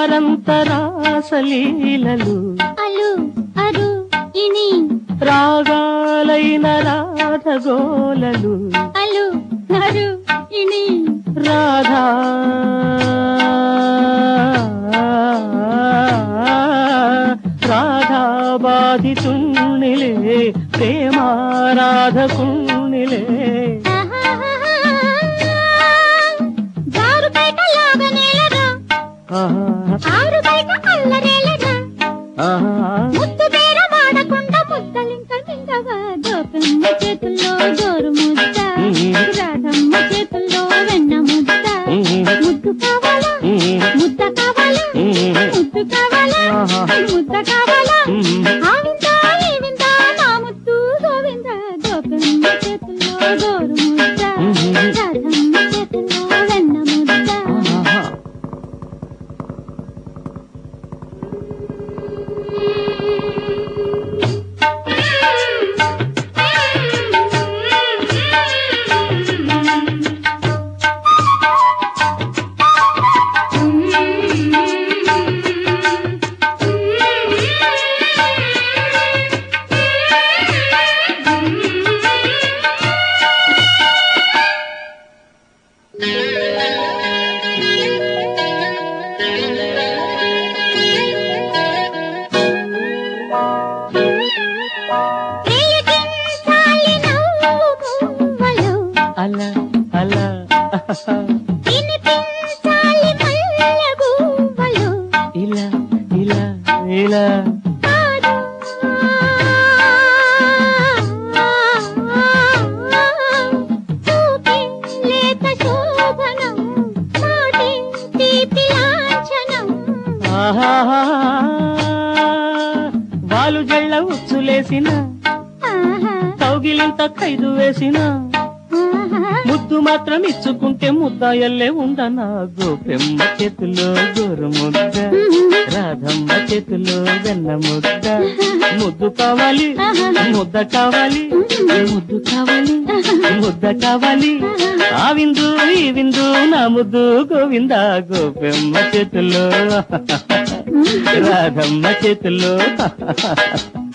నిరంతరాసలీలలు అలు అరు ఇని రాగాలైన రాధగోలలు అలు అరు ఇని రాధా రాధా బాధితుణ్ణిలే ప్రేమారాధకుణ్ణిలే జారు బయట లాగనేలరా ఆహా, ఆరు బయట అల్లనేలరా ఆహా. ముద్దు బేర వాడకుండా ముద్దలింక మింగవా గోపమ్మ చేతుల్లో జోరు ముద్ద రాధమ్మ చేతుల్లో వెన్న ముద్ద ముద్దు కావాలా ముద్ద కావాలా ముద్దు కావాలా ముద్ద కావాలా ఆవిందా ఈవిందా నా ముద్దు గోవింద గోపమ్మ చేతుల్లో జోరు ముద్ద రాధమ్మ చేతుల్లో వెన్న ముద్ద ఆహా. ప్రియకించాలి నవ్వు పువ్వులు, అలా అలా వినిపించాలి మల్లె పువ్వులు. ఇలా ఇలా ఇలా కాదు. చూపే లేత శోభనం, మాటే తీపి లాంఛనం. ఆహాహా. వాలు జళ్ళ ఉచ్చులేసిన ఆహా, కౌగిలింత ఖైదు వేసిన ఆహా. ముద్దు మాత్రం ఇచ్చుకుంటే ముద్దాయల్లే ఉండనా గోపెమ్మ చేతిలో గోరు ముద్ద రాధమ్మ చేతిలో వెన్న ముద్ద ముద్దు కావాలి ముద్ద కావాలి ముద్దు కావాలి ముద్ద కావాలి ఆ విందు ఈ విందు నా ముద్దు గోవింద గోపెమ్మ చేతిలో రాధమ్మ చేతిలో